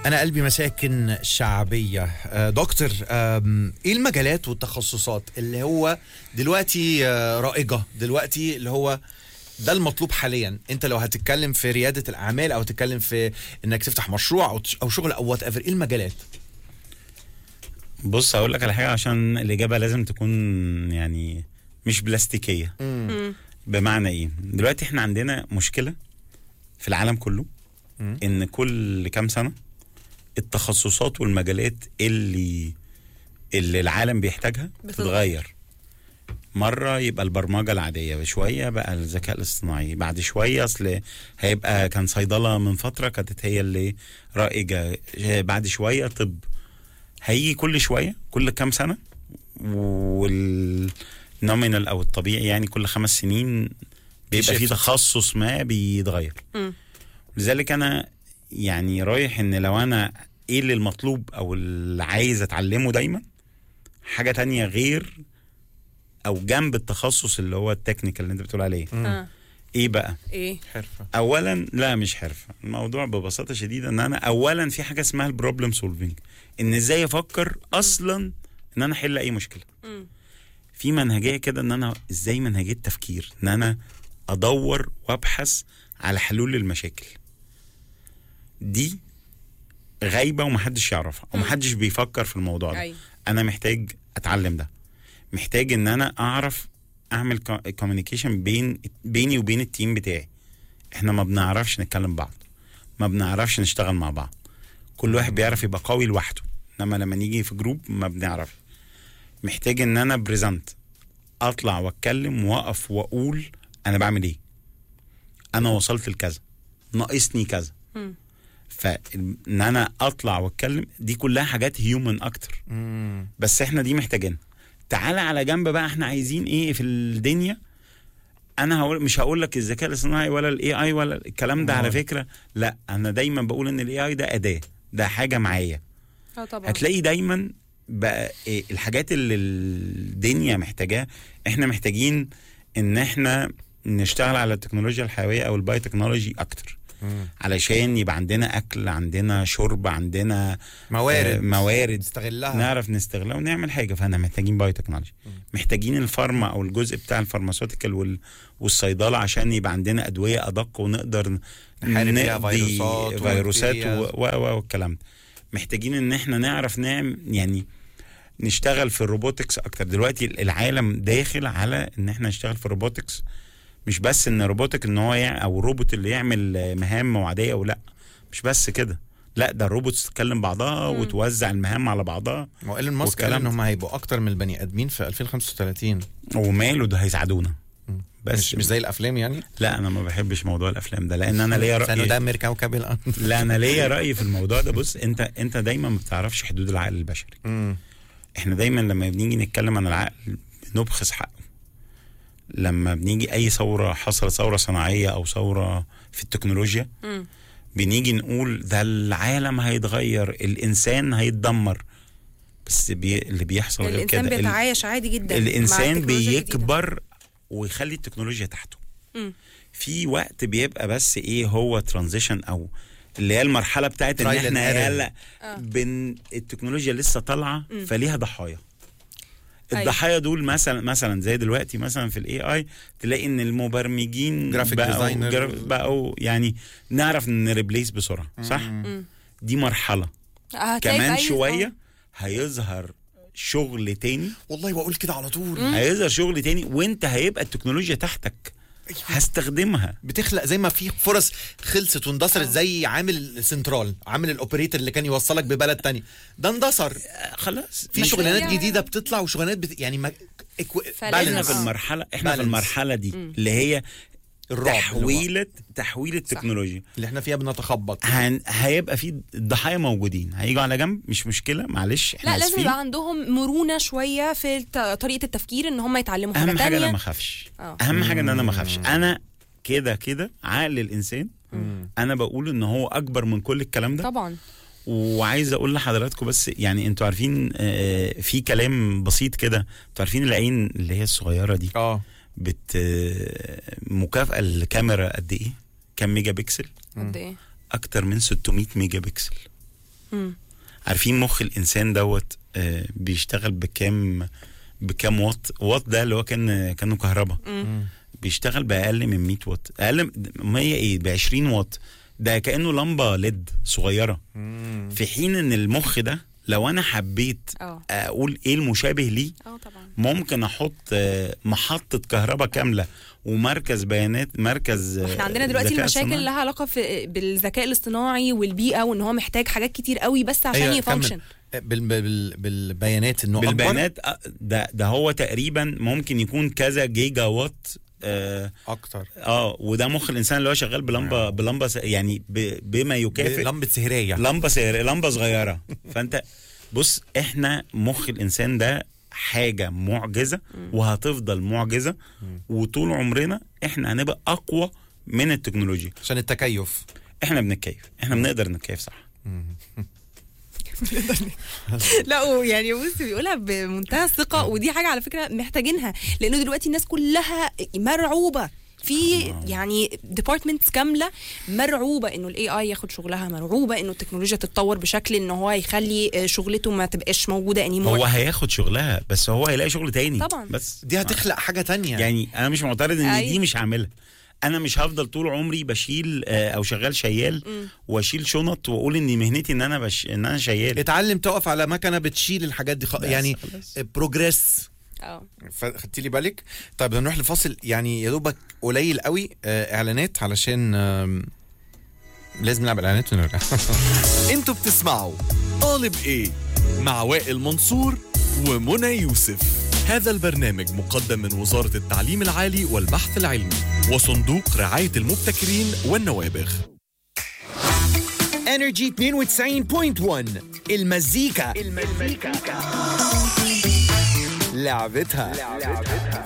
انا قلبي مساكن شعبيه آه، دكتور آم، ايه المجالات والتخصصات اللي هو دلوقتي آه، رائجه دلوقتي اللي هو ده المطلوب حاليا انت لو هتتكلم في رياده الاعمال او تتكلم في انك تفتح مشروع او تش- او شغل او وات ايفر ايه المجالات بص هقول لك على حاجه عشان الاجابه لازم تكون يعني مش بلاستيكيه مم. بمعنى ايه دلوقتي احنا عندنا مشكله في العالم كله مم. ان كل كام سنه التخصصات والمجالات اللي اللي العالم بيحتاجها بتتغير. بتتغير مرة يبقى البرمجة العادية شوية بقى الذكاء الاصطناعي بعد شوية أصل هيبقى كان صيدلة من فترة كانت هي اللي رائجة بعد شوية طب هيجي كل شوية كل كام سنة والنومينال أو الطبيعي يعني كل خمس سنين بيبقى في شيفت. تخصص ما بيتغير مم. لذلك أنا يعني رايح إن لو أنا إيه اللي المطلوب أو اللي عايز أتعلمه دايما حاجة تانية غير او جنب التخصص اللي هو التكنيكال اللي انت بتقول عليه آه. ايه بقى ايه حرفه اولا لا مش حرفه الموضوع ببساطه شديده ان انا اولا في حاجه اسمها البروبلم سولفينج ان ازاي افكر اصلا ان انا احل اي مشكله مم. في منهجيه كده ان انا ازاي منهجيه تفكير ان انا ادور وابحث على حلول للمشاكل دي غايبه ومحدش يعرفها ومحدش بيفكر في الموضوع ده ايوه انا محتاج اتعلم ده محتاج ان انا اعرف اعمل كوميونيكيشن بين بيني وبين التيم بتاعي احنا ما بنعرفش نتكلم بعض ما بنعرفش نشتغل مع بعض كل واحد بيعرف يبقى قوي لوحده انما لما نيجي في جروب ما بنعرف محتاج ان انا بريزنت اطلع واتكلم واقف واقول انا بعمل ايه انا وصلت لكذا ناقصني كذا مم. فان انا اطلع واتكلم دي كلها حاجات هيومن اكتر مم. بس احنا دي محتاجينها تعالى على جنب بقى احنا عايزين ايه في الدنيا انا هقول مش هقول لك الذكاء الاصطناعي ولا الاي اي ولا الكلام ده على أمال. فكره لا انا دايما بقول ان الاي اي ده اداه ده حاجه معايا اه طبعا هتلاقي دايما بقى إيه الحاجات اللي الدنيا محتاجاها احنا محتاجين ان احنا نشتغل على التكنولوجيا الحيويه او الباي تكنولوجي اكتر مم. علشان يبقى عندنا اكل عندنا شرب عندنا آه، موارد موارد نستغلها نعرف نستغلها ونعمل حاجه فاحنا محتاجين بايو تكنولوجي محتاجين الفارما او الجزء بتاع الفارماسيوتيكال وال... والصيدله عشان يبقى عندنا ادويه ادق ونقدر نحارب بيها نقضي فيروسات فيروسات وبكتيريا. و- و- و- والكلام ده محتاجين ان احنا نعرف نعمل يعني نشتغل في الروبوتكس اكتر دلوقتي العالم داخل على ان احنا نشتغل في الروبوتكس مش بس ان روبوتك ان هو يع... او الروبوت اللي يعمل مهام عاديه ولا مش بس كده لا ده الروبوت تتكلم بعضها مم. وتوزع المهام على بعضها ما هو ايلون ماسك قال والكلام ان هم هيبقوا اكتر من البني ادمين في 2035 وماله ده هيساعدونا مم. بس مش, مش زي الافلام يعني لا انا ما بحبش موضوع الافلام ده لان انا ليا راي سندمر كوكب الارض لا انا ليا راي في الموضوع ده بص انت انت دايما ما بتعرفش حدود العقل البشري مم. احنا دايما لما بنيجي نتكلم عن العقل بنبخس حقه لما بنيجي اي ثوره حصلت ثوره صناعيه او ثوره في التكنولوجيا مم. بنيجي نقول ده العالم هيتغير الانسان هيتدمر بس بي اللي بيحصل غير الانسان كده ال- بيتعايش عادي جدا مع الانسان التكنولوجيا الجديدة. بيكبر ويخلي التكنولوجيا تحته مم. في وقت بيبقى بس ايه هو ترانزيشن او اللي هي المرحله بتاعت ان Trial and احنا error. يلا آه. بن التكنولوجيا لسه طالعه مم. فليها ضحايا أيوة. الضحايا دول مثلا مثلا زي دلوقتي مثلا في الاي اي تلاقي ان المبرمجين Graphic بقوا designer. جرا- بقوا يعني نعرف نريبليس بسرعه صح مم. دي مرحله هتلاقي كمان في أي- شويه آه. هيظهر شغل تاني والله بقول كده على طول هيظهر شغل تاني وانت هيبقى التكنولوجيا تحتك هستخدمها بتخلق زي ما في فرص خلصت واندثرت زي عامل السنترال عامل الاوبريتور اللي كان يوصلك ببلد تاني ده اندثر خلاص في مش شغلانات هي- جديده بتطلع وشغلانات بت... يعني ما... إكو... فلازم احنا balance. في آه. المرحله احنا في Balance. المرحله دي مم. اللي هي الرعب اللي هو- تحويله تحويل التكنولوجيا اللي احنا فيها بنتخبط هن... هيبقى في الضحايا موجودين هيجوا على جنب مش مشكله معلش احنا لا لازم آسفين. يبقى عندهم مرونه شويه في الت- طريقه التفكير ان هم يتعلموا حاجه اهم حاجه تانية انا ما اخافش آه. اهم حاجه ان انا ما اخافش انا كده كده عقل الانسان مم. انا بقول ان هو اكبر من كل الكلام ده طبعا وعايز اقول لحضراتكم بس يعني انتوا عارفين آه، في كلام بسيط كده انتوا عارفين العين اللي هي الصغيره دي اه بت آه، مكافاه الكاميرا قد ايه كام ميجا بكسل قد ايه اكتر من 600 ميجا بكسل عارفين مخ الانسان دوت آه، بيشتغل بكام بكام واط واط ده اللي هو كان كانه كهرباء بيشتغل باقل من 100 واط اقل من 100 ايه ب 20 واط ده كانه لمبه ليد صغيره في حين ان المخ ده لو انا حبيت اه اقول ايه المشابه ليه اه طبعا ممكن احط آه، محطه كهرباء كامله ومركز بيانات مركز آه، احنا عندنا دلوقتي ذكاء المشاكل اصطناعي. لها علاقه في بالذكاء الاصطناعي والبيئه وان هو محتاج حاجات كتير قوي بس عشان أيوة، يفانكشن كمل. بال بال بالبيانات انه أكبر. بالبيانات آه، ده ده هو تقريبا ممكن يكون كذا جيجا وات اه, اكتر آه وده مخ الانسان اللي هو شغال بلمبه بلمبه س- يعني ب- بما يكافئ لمبه سهريه لمبه سير لمبه صغيره فانت بص احنا مخ الانسان ده حاجه معجزه وهتفضل معجزه وطول عمرنا احنا هنبقى اقوى من التكنولوجيا عشان التكيف احنا بنتكيف احنا بنقدر نتكيف صح لا يعني بص بيقولها بمنتهى الثقه ودي حاجه على فكره محتاجينها لانه دلوقتي الناس كلها مرعوبه في يعني ديبارتمنتس كامله مرعوبه انه الاي اي ياخد شغلها مرعوبه انه التكنولوجيا تتطور بشكل ان هو يخلي آه، شغلته ما تبقاش موجوده انيمور هو هياخد شغلها بس هو هيلاقي شغل تاني طبعاً. بس دي هتخلق حاجه تانية يعني انا مش معترض ان أيوة. دي مش هعملها انا مش هفضل طول عمري بشيل آه، او شغال شيال واشيل شنط واقول ان مهنتي ان انا بش... ان انا شيال اتعلم تقف على مكنه بتشيل الحاجات دي خ... بس يعني خلاص. بروجريس اه خدتي لي بالك طيب نروح لفاصل يعني يا دوبك قليل قوي آه، اعلانات علشان آم، لازم نلعب اعلانات ونرجع انتوا بتسمعوا طالب ايه مع وائل منصور ومنى يوسف هذا البرنامج مقدم من وزارة التعليم العالي والبحث العلمي وصندوق رعاية المبتكرين والنوابغ انرجي 92.1 المزيكا المزيكا لعبتها